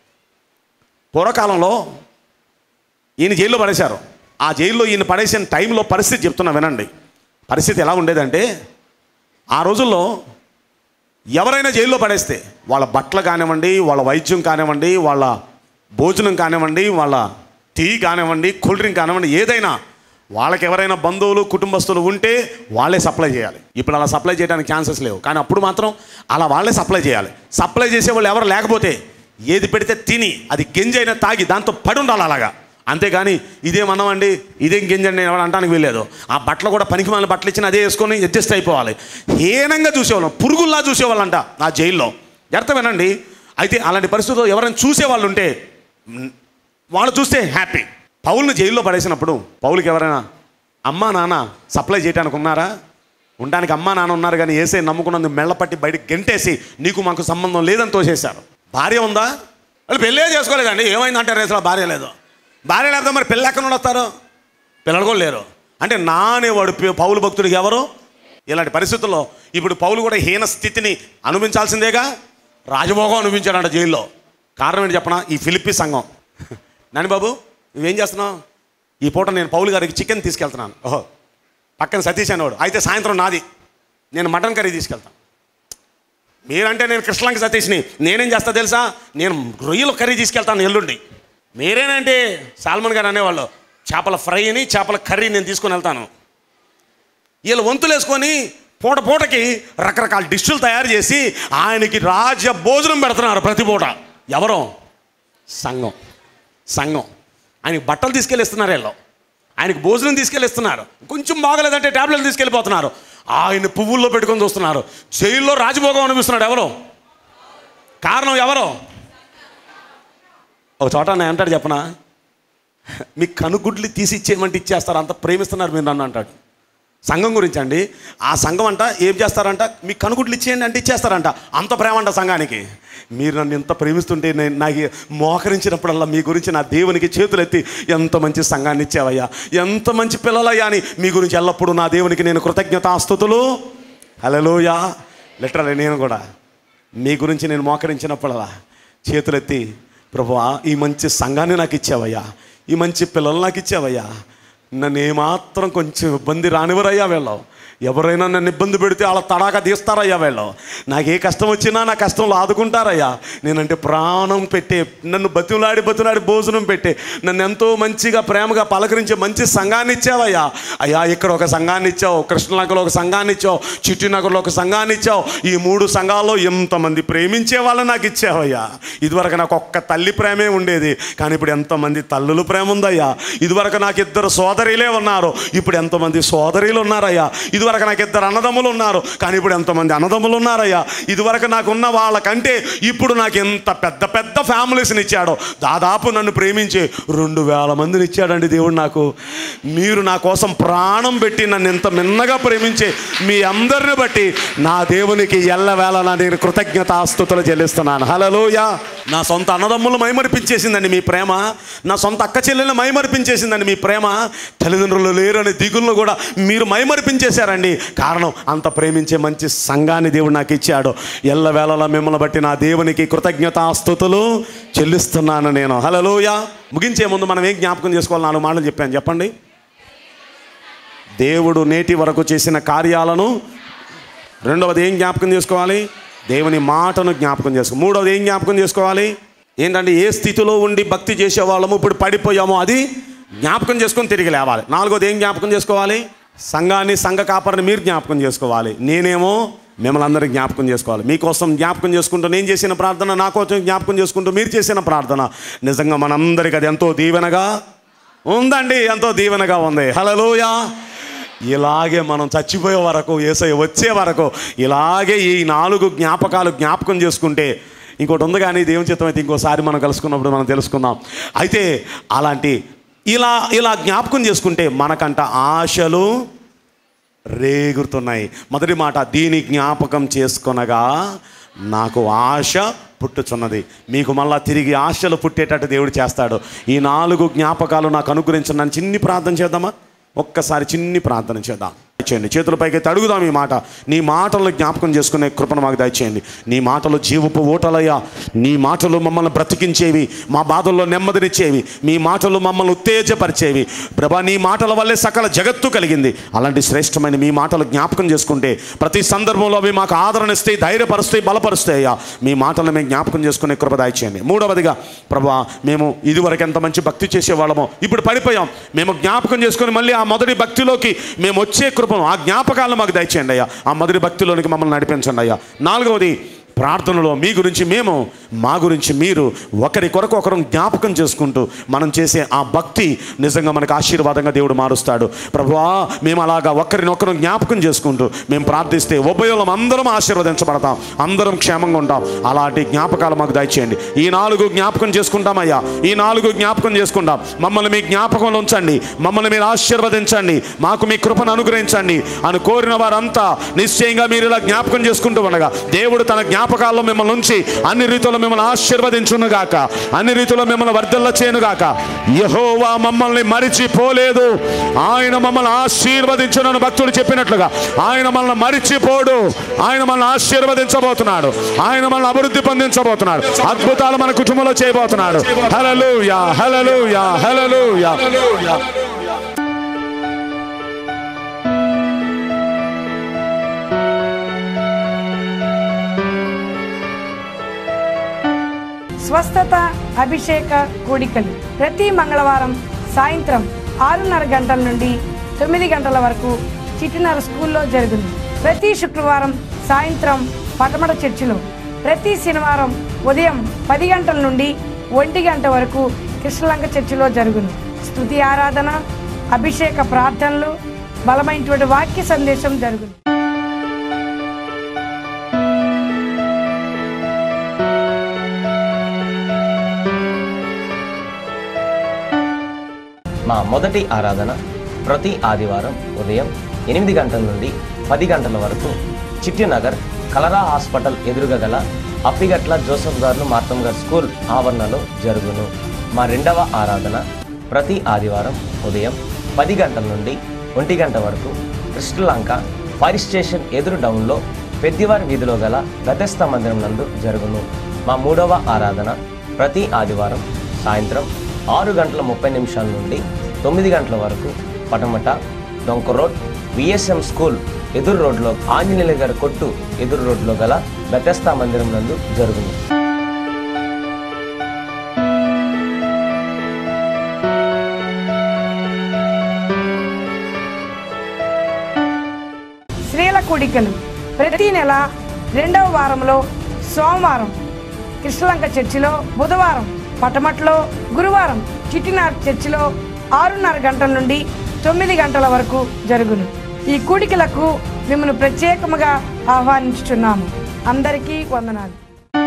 పూర్వకాలంలో ఈయన జైల్లో పడేశారు ఆ జైల్లో ఈయన పడేసిన టైంలో పరిస్థితి చెప్తున్నా వినండి పరిస్థితి ఎలా ఉండేదంటే ఆ రోజుల్లో ఎవరైనా జైల్లో పడేస్తే వాళ్ళ బట్టలు కానివ్వండి వాళ్ళ వైద్యం కానివ్వండి వాళ్ళ భోజనం కానివ్వండి వాళ్ళ టీ కానివ్వండి కూల్ డ్రింక్ కానివ్వండి ఏదైనా వాళ్ళకి ఎవరైనా బంధువులు కుటుంబస్తులు ఉంటే వాళ్ళే సప్లై చేయాలి ఇప్పుడు అలా సప్లై చేయడానికి ఛాన్సెస్ లేవు కానీ అప్పుడు మాత్రం అలా వాళ్ళే సప్లై చేయాలి సప్లై చేసే వాళ్ళు ఎవరు లేకపోతే ఏది పెడితే తిని అది గింజైనా తాగి దాంతో పడి ఉండాలి అలాగా అంతేగాని ఇదేం అన్నమండి ఇదేం గింజండి ఎవరు అంటానికి వీల్లేదు ఆ బట్టలు కూడా పనికి మన బట్టలు ఇచ్చిన అదే వేసుకొని అడ్జస్ట్ అయిపోవాలి హీనంగా చూసేవాళ్ళం పురుగుల్లా చూసేవాళ్ళంట ఆ జైల్లో జాగ్రత్త వినండి అయితే అలాంటి పరిస్థితుల్లో ఎవరైనా చూసేవాళ్ళు ఉంటే మ్, వాళ్ళు చూస్తే హ్యాపీ పౌల్ని జైల్లో పడేసినప్పుడు పౌలకి ఎవరైనా అమ్మా నాన్న సప్లై చేయడానికి ఉన్నారా ఉండడానికి అమ్మా నాన్న ఉన్నారు కానీ ఏసే నమ్ముకున్నందుకు మెళ్ళపట్టి బయటకు గెంటేసి నీకు మాకు సంబంధం లేదని తోసేశారు భార్య ఉందా వాళ్ళు పెళ్ళే చేసుకోలేదండి ఏమైందంటే రేసులో భార్య లేదు భార్య లేకపోతే మరి పిల్ల ఎక్కడ నుండి వస్తారు పిల్లలు కూడా లేరు అంటే నానేవాడు పి- పౌలు భక్తుడికి ఎవరు ఇలాంటి పరిస్థితుల్లో ఇప్పుడు పౌలు కూడా హీన స్థితిని అనుభవించాల్సిందేగా రాజభోగం అనుభవించాడంట జైల్లో కారణం ఏంటి చెప్పనా ఈ ఫిలిప్పి సంఘం నాని బాబు నువ్వేం చేస్తున్నావు ఈ పూట నేను పౌలు గారికి చికెన్ తీసుకెళ్తున్నాను ఓహో పక్కన సతీష్ అనేవాడు అయితే సాయంత్రం నాది నేను మటన్ కర్రీ తీసుకెళ్తాను మీరంటే నేను కృష్ణలంక సతీష్ని నేనేం చేస్తా తెలుసా నేను రొయ్యల కర్రీ తీసుకెళ్తాను ఎల్లుండి మీరేనంటే సాల్మన్ గారు అనేవాళ్ళు చేపల ఫ్రైని చేపల కర్రీ నేను తీసుకొని వెళ్తాను వీళ్ళు వంతులు వేసుకొని పూట పూటకి రకరకాల డిష్లు తయారు చేసి ఆయనకి రాజ భోజనం పెడుతున్నారు ప్రతి పూట ఎవరో సంఘం సంఘం ఆయనకి బట్టలు తీసుకెళ్ళిస్తున్నారు వీళ్ళు ఆయనకి భోజనం తీసుకెళ్ళిస్తున్నారు కొంచెం బాగలేదంటే ట్యాబ్లెట్లు తీసుకెళ్ళిపోతున్నారు ఆయన పువ్వుల్లో పెట్టుకొని చూస్తున్నారు జైల్లో రాజభోగం అనిపిస్తున్నాడు ఎవరు కారణం ఎవరు ఒక చోట నేను అంటాడు చెప్పనా మీ కనుగుడ్లు తీసి ఇచ్చేయమంటే ఇచ్చేస్తారు అంత ప్రేమిస్తున్నారు మీరు నన్ను అంటాడు సంఘం గురించి అండి ఆ సంఘం అంట ఏం చేస్తారంట మీ కనుగుడ్లు ఇచ్చేయండి అంటే ఇచ్చేస్తారంట అంత ప్రేమ అంట సంఘానికి మీరు నన్ను ఎంత ప్రేమిస్తుంటే నేను నాకు మోకరించినప్పుడల్లా మీ గురించి నా దేవునికి చేతులెత్తి ఎంత మంచి సంఘాన్ని ఇచ్చావయ్యా ఎంత మంచి పిల్లలయ్యా అని మీ గురించి ఎల్లప్పుడూ నా దేవునికి నేను కృతజ్ఞతాస్తుతులు హలోయా లిటరల్ నేను కూడా మీ గురించి నేను మోకరించినప్పుడల్లా చేతులెత్తి ప్రభువా ఈ మంచి సంఘాన్ని నాకు ఇచ్చావయ్యా ఈ మంచి పిల్లలు నాకు ఇచ్చావయ్యా నన్ను ఏమాత్రం కొంచెం ఇబ్బంది రానివరయ్యా వీళ్ళు ఎవరైనా నన్ను ఇబ్బంది పెడితే వాళ్ళ తడాక తీస్తారయ్యా వీళ్ళు నాకు ఏ కష్టం వచ్చినా నా కష్టంలో ఆదుకుంటారయ్యా నేనంటే ప్రాణం పెట్టే నన్ను బతులాడి బతులాడి భోజనం పెట్టే నన్ను ఎంతో మంచిగా ప్రేమగా పలకరించే మంచి సంఘాన్ని ఇచ్చావయ్యా అయ్యా ఇక్కడ ఒక సంఘాన్ని ఇచ్చావు కృష్ణనగర్లో ఒక సంఘాన్ని ఇచ్చావు చిట్టినగర్లో ఒక సంఘాన్ని ఇచ్చావు ఈ మూడు సంఘాల్లో ఎంతమంది ప్రేమించే వాళ్ళు నాకు ఇచ్చావయ్యా ఇదివరకు నాకు ఒక్క తల్లి ప్రేమే ఉండేది కానీ ఇప్పుడు ఎంతమంది తల్లులు ప్రేమ ఉందయ్యా ఇదివరకు నాకు ఇద్దరు సోదరులే ఉన్నారు ఇప్పుడు ఎంతమంది సోదరులు ఉన్నారయ్యా ఇదివరకు ఇదివరకు నాకు ఇద్దరు అన్నదమ్ములు ఉన్నారు కానీ ఇప్పుడు ఎంతమంది అన్నదమ్ములు ఉన్నారయ్యా ఇదివరకు నాకు ఉన్న వాళ్ళకంటే ఇప్పుడు నాకు ఎంత పెద్ద పెద్ద ఫ్యామిలీస్ని ఇచ్చాడో దాదాపు నన్ను ప్రేమించే రెండు వేల మందిని ఇచ్చాడండి దేవుడు నాకు మీరు నా కోసం ప్రాణం పెట్టి నన్ను ఎంత మిన్నగా ప్రేమించే మీ అందరిని బట్టి నా దేవునికి ఎల్లవేళ నా నేను కృతజ్ఞతాస్తుతులు చెల్లిస్తున్నాను హలోయ నా సొంత అన్నదమ్ములు మైమరిపించేసిందండి మీ ప్రేమ నా సొంత అక్క చెల్లెల్ని మైమరిపించేసిందండి మీ ప్రేమ తల్లిదండ్రులు లేరని దిగులను కూడా మీరు మైమరిపించేశారండి కారణం అంత ప్రేమించే మంచి సంఘాన్ని దేవుడు నాకు ఇచ్చాడు ఎల్లవేళలా మిమ్మల్ని బట్టి నా దేవునికి కృతజ్ఞతాస్తుతులు చెల్లిస్తున్నాను నేను హలోయ ముగించే ముందు మనం ఏం జ్ఞాపకం చేసుకోవాలి నాలుగు మాటలు చెప్పాను చెప్పండి దేవుడు నేటి వరకు చేసిన కార్యాలను రెండవది ఏం జ్ఞాపకం చేసుకోవాలి దేవుని మాటను జ్ఞాపకం చేసుకో మూడవది ఏం జ్ఞాపకం చేసుకోవాలి ఏంటంటే ఏ స్థితిలో ఉండి భక్తి చేసేవాళ్ళము ఇప్పుడు పడిపోయామో అది జ్ఞాపకం చేసుకొని తిరిగి లేవాలి నాలుగోది ఏం జ్ఞాపకం చేసుకోవాలి సంఘాన్ని సంఘ కాపరిని మీరు జ్ఞాపకం చేసుకోవాలి నేనేమో మిమ్మల్ని అందరినీ జ్ఞాపకం చేసుకోవాలి మీకోసం జ్ఞాపకం చేసుకుంటూ నేను చేసిన ప్రార్థన నా కోసం జ్ఞాపకం చేసుకుంటూ మీరు చేసిన ప్రార్థన నిజంగా మనందరికీ అది ఎంతో దీవెనగా ఉందండి ఎంతో దీవెనగా ఉంది హలోయా ఇలాగే మనం చచ్చిపోయే వరకు ఏసై వచ్చే వరకు ఇలాగే ఈ నాలుగు జ్ఞాపకాలు జ్ఞాపకం చేసుకుంటే ఇంకోటి ఉంది కానీ దేవుని చిత్తం అయితే ఇంకోసారి మనం కలుసుకున్నప్పుడు మనం తెలుసుకుందాం అయితే అలాంటి ఇలా ఇలా జ్ఞాపకం చేసుకుంటే మనకంట ఆశలు రేగుతున్నాయి మొదటి మాట దీని జ్ఞాపకం చేసుకొనగా నాకు ఆశ పుట్టుచున్నది మీకు మళ్ళా తిరిగి ఆశలు పుట్టేటట్టు దేవుడు చేస్తాడు ఈ నాలుగు జ్ఞాపకాలు నాకు అనుగ్రహించిన నన్ను చిన్ని ప్రార్థన చేద్దామా ఒక్కసారి చిన్ని ప్రార్థన చేద్దాం దయచేయండి చేతుల పైకి అడుగుదాం ఈ మాట నీ మాటలు జ్ఞాపకం చేసుకునే కృపను మాకు దయచేయండి నీ మాటలు జీవపు ఓటలయ్యా నీ మాటలు మమ్మల్ని బ్రతికించేవి మా బాధల్లో నెమ్మదినిచ్చేవి మీ మాటలు మమ్మల్ని ఉత్తేజపరిచేవి ప్రభా నీ మాటల వల్లే సకల జగత్తు కలిగింది అలాంటి శ్రేష్టమైన మీ మాటలు జ్ఞాపకం చేసుకుంటే ప్రతి సందర్భంలో అవి మాకు ఆదరణ ఇస్తాయి ధైర్యపరుస్తాయి బలపరుస్తాయి అయ్యా మీ మాటలను మేము జ్ఞాపకం చేసుకునే కృప దయచేయండి మూడవదిగా ప్రభా మేము ఇదివరకు ఎంత మంచి భక్తి చేసేవాళ్ళమో ఇప్పుడు పడిపోయాం మేము జ్ఞాపకం చేసుకుని మళ్ళీ ఆ మొదటి భక్తిలోకి మేము వచ్చే కృపను ఆ జ్ఞాపకాలను మాకు దయచేయండి అయ్యా ఆ మొదటి భక్తిలోనికి మమ్మల్ని నడిపించండి అయ్యా నాలుగవది ప్రార్థనలో మీ గురించి మేము మా గురించి మీరు ఒకరి కొరకు ఒకరు జ్ఞాపకం చేసుకుంటూ మనం చేసే ఆ భక్తి నిజంగా మనకు ఆశీర్వాదంగా దేవుడు మారుస్తాడు ప్రభువా మేము అలాగా ఒకరినొకరు జ్ఞాపకం చేసుకుంటూ మేము ప్రార్థిస్తే ఉభయం అందరం ఆశీర్వదించబడతాం అందరం క్షేమంగా ఉంటాం అలాంటి జ్ఞాపకాలు మాకు దయచేయండి ఈ నాలుగు జ్ఞాపకం చేసుకుంటామయ్యా ఈ నాలుగు జ్ఞాపకం చేసుకుంటాం మమ్మల్ని మీ జ్ఞాపకంలో ఉంచండి మమ్మల్ని మీరు ఆశీర్వదించండి మాకు మీ కృపను అనుగ్రహించండి అని కోరిన వారంతా నిశ్చయంగా మీరు ఇలా జ్ఞాపకం చేసుకుంటూ ఉండగా దేవుడు తన జ్ఞాపకాల్లో మిమ్మల్ని ఉంచి అన్ని రీతిలో మిమ్మల్ని ఆశీర్వదించును గాక అన్ని రీతిలో మిమ్మల్ని వర్ధల్ల చేయను గాక యహోవా మమ్మల్ని మరిచిపోలేదు ఆయన మమ్మల్ని ఆశీర్వదించునని భక్తుడు చెప్పినట్లుగా ఆయన మనల్ని మరిచిపోడు ఆయన మనల్ని ఆశీర్వదించబోతున్నాడు ఆయన మనల్ని అభివృద్ధి పొందించబోతున్నాడు అద్భుతాలు మన కుటుంబంలో చేయబోతున్నాడు హలలుయా హలలుయా హలలుయా స్వస్థత అభిషేక కూడికలు ప్రతి మంగళవారం సాయంత్రం ఆరున్నర గంటల నుండి తొమ్మిది గంటల వరకు చిట్టినర స్కూల్లో జరుగును ప్రతి శుక్రవారం సాయంత్రం పటమట చర్చిలో ప్రతి శనివారం ఉదయం పది గంటల నుండి ఒంటి గంట వరకు కృష్ణలంక చర్చిలో జరుగును స్తుతి ఆరాధన అభిషేక ప్రార్థనలు బలమైనటువంటి వాక్య సందేశం జరుగును మా మొదటి ఆరాధన ప్రతి ఆదివారం ఉదయం ఎనిమిది గంటల నుండి పది గంటల వరకు చిట్టినగర్ కలరా హాస్పిటల్ ఎదురుగా గల అప్పిగట్ల జోసఫ్ గారు మార్తమ్ గారు స్కూల్ ఆవరణలో జరుగును మా రెండవ ఆరాధన ప్రతి ఆదివారం ఉదయం పది గంటల నుండి ఒంటి గంట వరకు కృష్ణలంక ఫైర్ స్టేషన్ ఎదురు డౌన్లో పెద్దివారి వీధిలో గల గతస్థ మందిరం నందు జరుగును మా మూడవ ఆరాధన ప్రతి ఆదివారం సాయంత్రం ఆరు గంటల ముప్పై నిమిషాల నుండి తొమ్మిది గంటల వరకు పటమట డొంక రోడ్ విఎస్ఎం స్కూల్ ఎదురు రోడ్లో ఆంజనేయుల గారి కొట్టు ఎదురు రోడ్లో గల బెతస్తా మందిరం నందు జరుగును స్త్రీల కూడికలు ప్రతి నెల రెండవ వారంలో సోమవారం కృష్ణలంక చర్చిలో బుధవారం పటమట్లో గురువారం చిట్టినార్ చర్చిలో ఆరున్నర గంటల నుండి తొమ్మిది గంటల వరకు జరుగును ఈ కూడికలకు మిమ్మల్ని ప్రత్యేకముగా ఆహ్వానించుచున్నాము అందరికీ వందనాలు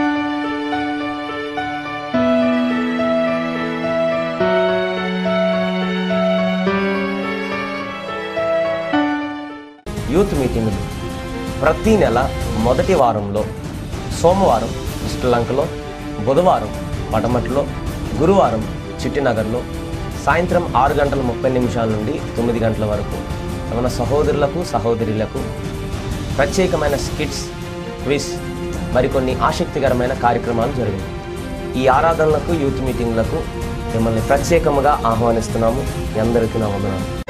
యూత్ మీటింగులు ప్రతి నెల మొదటి వారంలో సోమవారం శ్రీలంకలో బుధవారం పడమట్లో గురువారం చిట్టినగర్లో సాయంత్రం ఆరు గంటల ముప్పై నిమిషాల నుండి తొమ్మిది గంటల వరకు మన సహోదరులకు సహోదరులకు ప్రత్యేకమైన స్కిట్స్ క్విజ్ మరికొన్ని ఆసక్తికరమైన కార్యక్రమాలు జరిగాయి ఈ ఆరాధనలకు యూత్ మీటింగ్లకు మిమ్మల్ని ప్రత్యేకముగా ఆహ్వానిస్తున్నాము మీ అందరికీ నా వందనాలు